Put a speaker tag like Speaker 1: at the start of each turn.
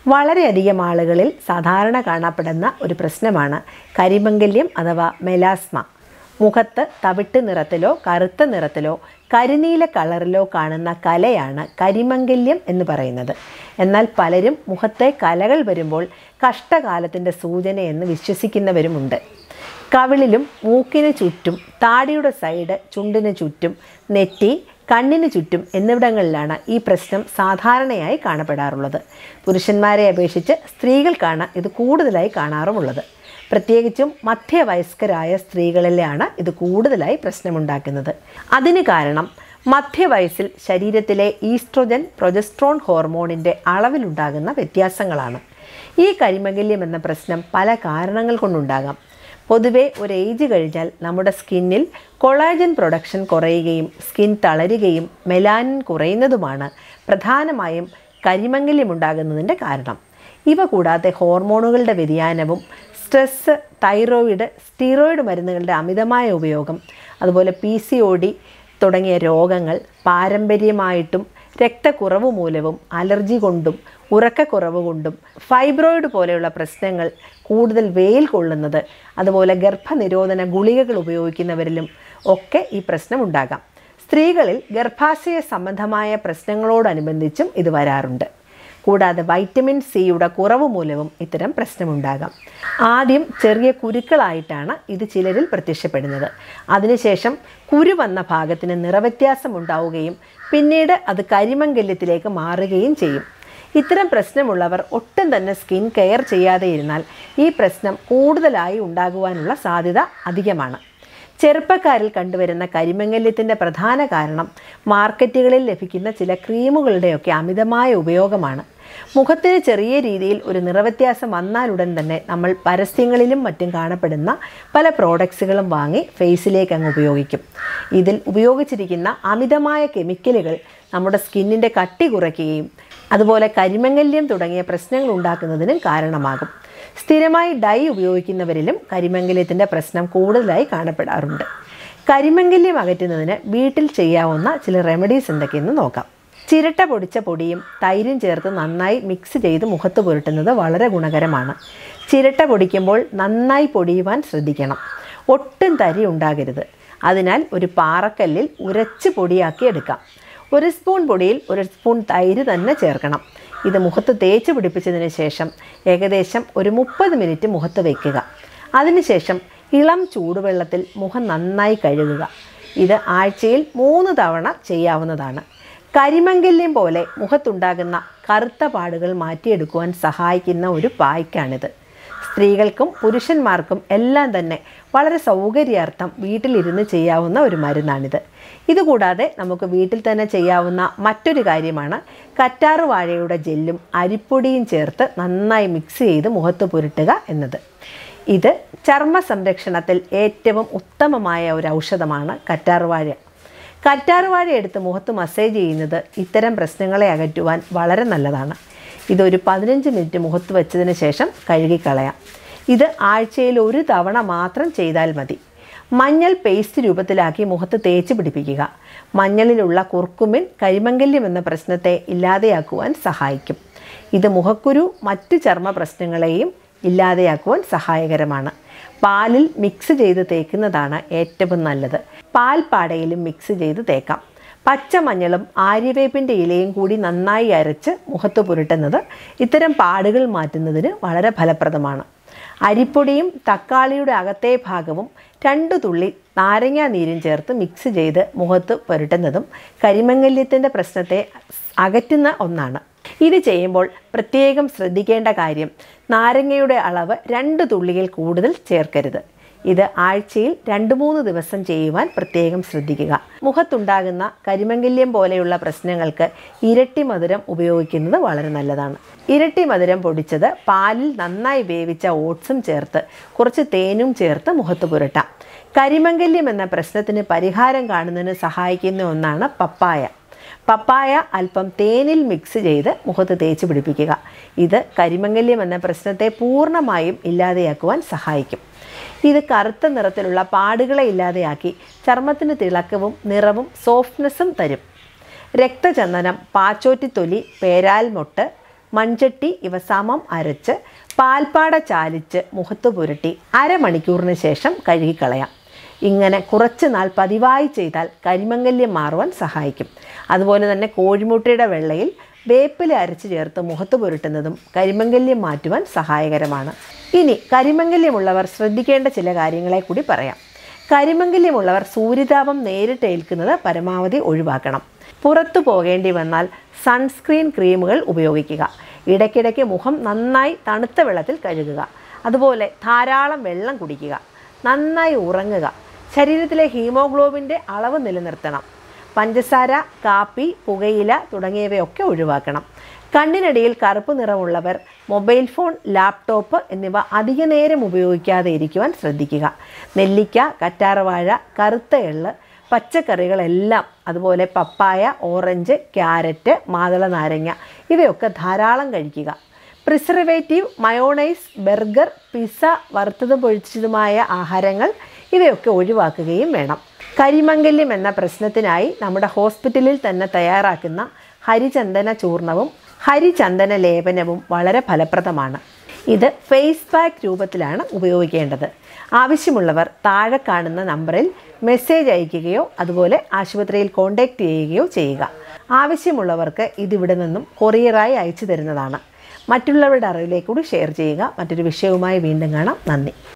Speaker 1: വളരെയധികം ആളുകളിൽ സാധാരണ കാണപ്പെടുന്ന ഒരു പ്രശ്നമാണ് കരിമംഗല്യം അഥവാ മെലാസ്മ മുഖത്ത് തവിട്ട് നിറത്തിലോ കറുത്ത നിറത്തിലോ കരിനീല കളറിലോ കാണുന്ന കലയാണ് കരിമംഗല്യം എന്ന് പറയുന്നത് എന്നാൽ പലരും മുഖത്തെ കലകൾ വരുമ്പോൾ കഷ്ടകാലത്തിൻ്റെ സൂചനയെന്ന് വിശ്വസിക്കുന്നവരുമുണ്ട് കവിളിലും മൂക്കിന് ചുറ്റും താടിയുടെ സൈഡ് ചുണ്ടിന് ചുറ്റും നെറ്റി കണ്ണിന് ചുറ്റും എന്നിവിടങ്ങളിലാണ് ഈ പ്രശ്നം സാധാരണയായി കാണപ്പെടാറുള്ളത് പുരുഷന്മാരെ അപേക്ഷിച്ച് സ്ത്രീകൾക്കാണ് ഇത് കൂടുതലായി കാണാറുമുള്ളത് പ്രത്യേകിച്ചും മധ്യവയസ്കരായ സ്ത്രീകളിലാണ് ഇത് കൂടുതലായി പ്രശ്നമുണ്ടാക്കുന്നത് അതിന് കാരണം മധ്യവയസ്സിൽ ശരീരത്തിലെ ഈസ്ട്രോജൻ പ്രൊജസ്ട്രോൺ ഹോർമോണിൻ്റെ അളവിലുണ്ടാകുന്ന വ്യത്യാസങ്ങളാണ് ഈ കരിമകല്യം എന്ന പ്രശ്നം പല കാരണങ്ങൾ കൊണ്ടുണ്ടാകാം പൊതുവെ ഒരു ഏജ് കഴിഞ്ഞാൽ നമ്മുടെ സ്കിന്നിൽ കൊളാജൻ പ്രൊഡക്ഷൻ കുറയുകയും സ്കിൻ തളരുകയും മെലാനിൻ കുറയുന്നതുമാണ് പ്രധാനമായും കരിമംഗല്യമുണ്ടാകുന്നതിൻ്റെ കാരണം ഇവ കൂടാതെ ഹോർമോണുകളുടെ വ്യതിയാനവും സ്ട്രെസ് തൈറോയിഡ് സ്റ്റീറോയിഡ് മരുന്നുകളുടെ അമിതമായ ഉപയോഗം അതുപോലെ പി സി ഒ ഡി തുടങ്ങിയ രോഗങ്ങൾ പാരമ്പര്യമായിട്ടും രക്തക്കുറവ് മൂലവും അലർജി കൊണ്ടും ഉറക്കക്കുറവ് കൊണ്ടും ഫൈബ്രോയിഡ് പോലെയുള്ള പ്രശ്നങ്ങൾ കൂടുതൽ വെയിൽ കൊള്ളുന്നത് അതുപോലെ ഗർഭനിരോധന ഗുളികകൾ ഉപയോഗിക്കുന്നവരിലും ഒക്കെ ഈ പ്രശ്നം ഉണ്ടാകാം സ്ത്രീകളിൽ ഗർഭാശയ സംബന്ധമായ പ്രശ്നങ്ങളോടനുബന്ധിച്ചും ഇത് വരാറുണ്ട് കൂടാതെ വൈറ്റമിൻ സിയുടെ കുറവ് മൂലവും ഇത്തരം പ്രശ്നമുണ്ടാകാം ആദ്യം ചെറിയ കുരുക്കളായിട്ടാണ് ഇത് ചിലരിൽ പ്രത്യക്ഷപ്പെടുന്നത് അതിനുശേഷം കുരു വന്ന ഭാഗത്തിന് നിറവ്യത്യാസം ഉണ്ടാവുകയും പിന്നീട് അത് കരിമംഗല്യത്തിലേക്ക് മാറുകയും ചെയ്യും ഇത്തരം പ്രശ്നമുള്ളവർ ഒട്ടും തന്നെ സ്കിൻ കെയർ ചെയ്യാതെ ഇരുന്നാൽ ഈ പ്രശ്നം കൂടുതലായി ഉണ്ടാകുവാനുള്ള സാധ്യത അധികമാണ് ചെറുപ്പക്കാരിൽ കണ്ടുവരുന്ന കരിമംഗല്യത്തിൻ്റെ പ്രധാന കാരണം മാർക്കറ്റുകളിൽ ലഭിക്കുന്ന ചില ക്രീമുകളുടെയൊക്കെ അമിതമായ ഉപയോഗമാണ് മുഖത്തിന് ചെറിയ രീതിയിൽ ഒരു നിറവ്യത്യാസം വന്നാലുടൻ തന്നെ നമ്മൾ പരസ്യങ്ങളിലും മറ്റും കാണപ്പെടുന്ന പല പ്രോഡക്ട്സുകളും വാങ്ങി ഫേസിലേക്ക് അങ്ങ് ഉപയോഗിക്കും ഇതിൽ ഉപയോഗിച്ചിരിക്കുന്ന അമിതമായ കെമിക്കലുകൾ നമ്മുടെ സ്കിന്നിൻ്റെ കട്ടി കുറയ്ക്കുകയും അതുപോലെ കരിമംഗല്യം തുടങ്ങിയ പ്രശ്നങ്ങൾ ഉണ്ടാക്കുന്നതിനും കാരണമാകും സ്ഥിരമായി ഡൈ ഉപയോഗിക്കുന്നവരിലും കരിമംഗല്യത്തിൻ്റെ പ്രശ്നം കൂടുതലായി കാണപ്പെടാറുണ്ട് കരിമംഗല്യം അകറ്റുന്നതിന് വീട്ടിൽ ചെയ്യാവുന്ന ചില റെമഡീസ് എന്തൊക്കെയെന്ന് നോക്കാം ചിരട്ട പൊടിച്ച പൊടിയും തൈരും ചേർത്ത് നന്നായി മിക്സ് ചെയ്ത് മുഖത്ത് പുരട്ടുന്നത് വളരെ ഗുണകരമാണ് ചിരട്ട പൊടിക്കുമ്പോൾ നന്നായി പൊടിയുവാൻ ശ്രദ്ധിക്കണം ഒട്ടും തരി ഉണ്ടാകരുത് അതിനാൽ ഒരു പാറക്കല്ലിൽ ഉരച്ച് പൊടിയാക്കി എടുക്കാം ഒരു സ്പൂൺ പൊടിയിൽ ഒരു സ്പൂൺ തൈര് തന്നെ ചേർക്കണം ഇത് മുഖത്ത് തേച്ച് പിടിപ്പിച്ചതിന് ശേഷം ഏകദേശം ഒരു മുപ്പത് മിനിറ്റ് മുഖത്ത് വയ്ക്കുക അതിനുശേഷം ഇളം ചൂടുവെള്ളത്തിൽ മുഖം നന്നായി കഴുകുക ഇത് ആഴ്ചയിൽ മൂന്ന് തവണ ചെയ്യാവുന്നതാണ് കരിമംഗല്യം പോലെ മുഖത്തുണ്ടാകുന്ന കറുത്ത പാടുകൾ മാറ്റിയെടുക്കുവാൻ സഹായിക്കുന്ന ഒരു പായ്ക്കാണിത് സ്ത്രീകൾക്കും പുരുഷന്മാർക്കും എല്ലാം തന്നെ വളരെ സൗകര്യാർത്ഥം വീട്ടിലിരുന്ന് ചെയ്യാവുന്ന ഒരു മരുന്നാണിത് ഇതുകൂടാതെ നമുക്ക് വീട്ടിൽ തന്നെ ചെയ്യാവുന്ന മറ്റൊരു കാര്യമാണ് കറ്റാറ് വാഴയുടെ ജെല്ലും അരിപ്പൊടിയും ചേർത്ത് നന്നായി മിക്സ് ചെയ്ത് മുഖത്ത് പുരട്ടുക എന്നത് ഇത് ചർമ്മ സംരക്ഷണത്തിൽ ഏറ്റവും ഉത്തമമായ ഒരു ഔഷധമാണ് കറ്റാർവാഴ കറ്റാർവാഴ എടുത്ത് മുഖത്ത് മസാജ് ചെയ്യുന്നത് ഇത്തരം പ്രശ്നങ്ങളെ അകറ്റുവാൻ വളരെ നല്ലതാണ് ഇതൊരു പതിനഞ്ച് മിനിറ്റ് മുഖത്ത് വെച്ചതിന് ശേഷം കഴുകിക്കളയാം ഇത് ആഴ്ചയിൽ ഒരു തവണ മാത്രം ചെയ്താൽ മതി മഞ്ഞൾ പേസ്റ്റ് രൂപത്തിലാക്കി മുഖത്ത് തേച്ച് പിടിപ്പിക്കുക മഞ്ഞളിലുള്ള കുർക്കുമിൻ കരിമംഗല്യം എന്ന പ്രശ്നത്തെ ഇല്ലാതെയാക്കുവാൻ സഹായിക്കും ഇത് മുഖക്കുരു മറ്റ് ചർമ്മ പ്രശ്നങ്ങളെയും ഇല്ലാതെയാക്കുവാൻ സഹായകരമാണ് പാലിൽ മിക്സ് ചെയ്ത് തേക്കുന്നതാണ് ഏറ്റവും നല്ലത് പാൽപ്പാടയിലും മിക്സ് ചെയ്ത് തേക്കാം പച്ചമഞ്ഞളും ആര്യവേപ്പിൻ്റെ ഇലയും കൂടി നന്നായി അരച്ച് മുഖത്ത് പുരട്ടുന്നത് ഇത്തരം പാടുകൾ മാറ്റുന്നതിന് വളരെ ഫലപ്രദമാണ് അരിപ്പൊടിയും തക്കാളിയുടെ അകത്തെ ഭാഗവും രണ്ടു തുള്ളി നാരങ്ങാ നീരും ചേർത്ത് മിക്സ് ചെയ്ത് മുഖത്ത് പുരട്ടുന്നതും കരിമംഗല്യത്തിൻ്റെ പ്രശ്നത്തെ അകറ്റുന്ന ഒന്നാണ് ഇത് ചെയ്യുമ്പോൾ പ്രത്യേകം ശ്രദ്ധിക്കേണ്ട കാര്യം നാരങ്ങയുടെ അളവ് രണ്ട് തുള്ളിയിൽ കൂടുതൽ ചേർക്കരുത് ഇത് ആഴ്ചയിൽ രണ്ട് മൂന്ന് ദിവസം ചെയ്യുവാൻ പ്രത്യേകം ശ്രദ്ധിക്കുക മുഖത്തുണ്ടാകുന്ന കരിമംഗല്യം പോലെയുള്ള പ്രശ്നങ്ങൾക്ക് ഇരട്ടി മധുരം ഉപയോഗിക്കുന്നത് വളരെ നല്ലതാണ് ഇരട്ടി മധുരം പൊടിച്ചത് പാലിൽ നന്നായി വേവിച്ച ഓട്സും ചേർത്ത് കുറച്ച് തേനും ചേർത്ത് മുഖത്ത് പുരട്ടാം കരിമംഗല്യം എന്ന പ്രശ്നത്തിന് പരിഹാരം കാണുന്നതിന് സഹായിക്കുന്ന ഒന്നാണ് പപ്പായ പപ്പായ അല്പം തേനിൽ മിക്സ് ചെയ്ത് മുഖത്ത് തേച്ച് പിടിപ്പിക്കുക ഇത് കരിമംഗല്യം എന്ന പ്രശ്നത്തെ പൂർണ്ണമായും ഇല്ലാതെയാക്കുവാൻ സഹായിക്കും ഇത് കറുത്ത നിറത്തിലുള്ള പാടുകളെ ഇല്ലാതെയാക്കി ചർമ്മത്തിന് തിളക്കവും നിറവും സോഫ്റ്റ്നെസ്സും തരും രക്തചന്ദനം പാച്ചോറ്റിത്തൊലി പേരാൽമൊട്ട് മൺചട്ടി ഇവ സമം അരച്ച് പാൽപ്പാട ചാലിച്ച് മുഖത്ത് പുരട്ടി അരമണിക്കൂറിന് ശേഷം കഴുകിക്കളയാം ഇങ്ങനെ കുറച്ച് നാൾ പതിവായി ചെയ്താൽ കരിമംഗല്യം മാറുവാൻ സഹായിക്കും അതുപോലെ തന്നെ കോഴിമുട്ടയുടെ വെള്ളയിൽ വേപ്പില അരച്ച് ചേർത്ത് മുഖത്ത് പുരട്ടുന്നതും കരിമംഗല്യം മാറ്റുവാൻ സഹായകരമാണ് ഇനി കരിമംഗല്യമുള്ളവർ ശ്രദ്ധിക്കേണ്ട ചില കാര്യങ്ങളെ കൂടി പറയാം കരിമംഗല്യമുള്ളവർ സൂര്യതാപം നേരിട്ട് ഏൽക്കുന്നത് പരമാവധി ഒഴിവാക്കണം പുറത്തു പോകേണ്ടി വന്നാൽ സൺസ്ക്രീൻ ക്രീമുകൾ ഉപയോഗിക്കുക ഇടയ്ക്കിടയ്ക്ക് മുഖം നന്നായി തണുത്ത വെള്ളത്തിൽ കഴുകുക അതുപോലെ ധാരാളം വെള്ളം കുടിക്കുക നന്നായി ഉറങ്ങുക ശരീരത്തിലെ ഹീമോഗ്ലോബിൻ്റെ അളവ് നിലനിർത്തണം പഞ്ചസാര കാപ്പി പുകയില തുടങ്ങിയവയൊക്കെ ഒഴിവാക്കണം കണ്ണിനടിയിൽ കറുപ്പ് നിറമുള്ളവർ മൊബൈൽ ഫോൺ ലാപ്ടോപ്പ് എന്നിവ അധിക നേരം ഉപയോഗിക്കാതെ ഇരിക്കുവാൻ ശ്രദ്ധിക്കുക നെല്ലിക്ക കറ്റാർവാഴ കറുത്ത എള്ള് പച്ചക്കറികളെല്ലാം അതുപോലെ പപ്പായ ഓറഞ്ച് ക്യാരറ്റ് മാതള നാരങ്ങ ഇവയൊക്കെ ധാരാളം കഴിക്കുക പ്രിസർവേറ്റീവ് മയോണൈസ് ബർഗർ പിസ്സ വറുത്തതും പൊഴിച്ചതുമായ ആഹാരങ്ങൾ ഇവയൊക്കെ ഒഴിവാക്കുകയും വേണം കരിമംഗല്യം എന്ന പ്രശ്നത്തിനായി നമ്മുടെ ഹോസ്പിറ്റലിൽ തന്നെ തയ്യാറാക്കുന്ന ഹരിചന്ദന ചൂർണവും ഹരിചന്ദന ലേപനവും വളരെ ഫലപ്രദമാണ് ഇത് ഫേസ് പാക്ക് രൂപത്തിലാണ് ഉപയോഗിക്കേണ്ടത് ആവശ്യമുള്ളവർ താഴെ കാണുന്ന നമ്പറിൽ മെസ്സേജ് അയയ്ക്കുകയോ അതുപോലെ ആശുപത്രിയിൽ കോൺടാക്റ്റ് ചെയ്യുകയോ ചെയ്യുക ആവശ്യമുള്ളവർക്ക് ഇതിവിടെ നിന്നും കൊറിയറായി അയച്ചു തരുന്നതാണ് മറ്റുള്ളവരുടെ അറിവിലേക്ക് കൂടി ഷെയർ ചെയ്യുക മറ്റൊരു വിഷയവുമായി വീണ്ടും കാണാം നന്ദി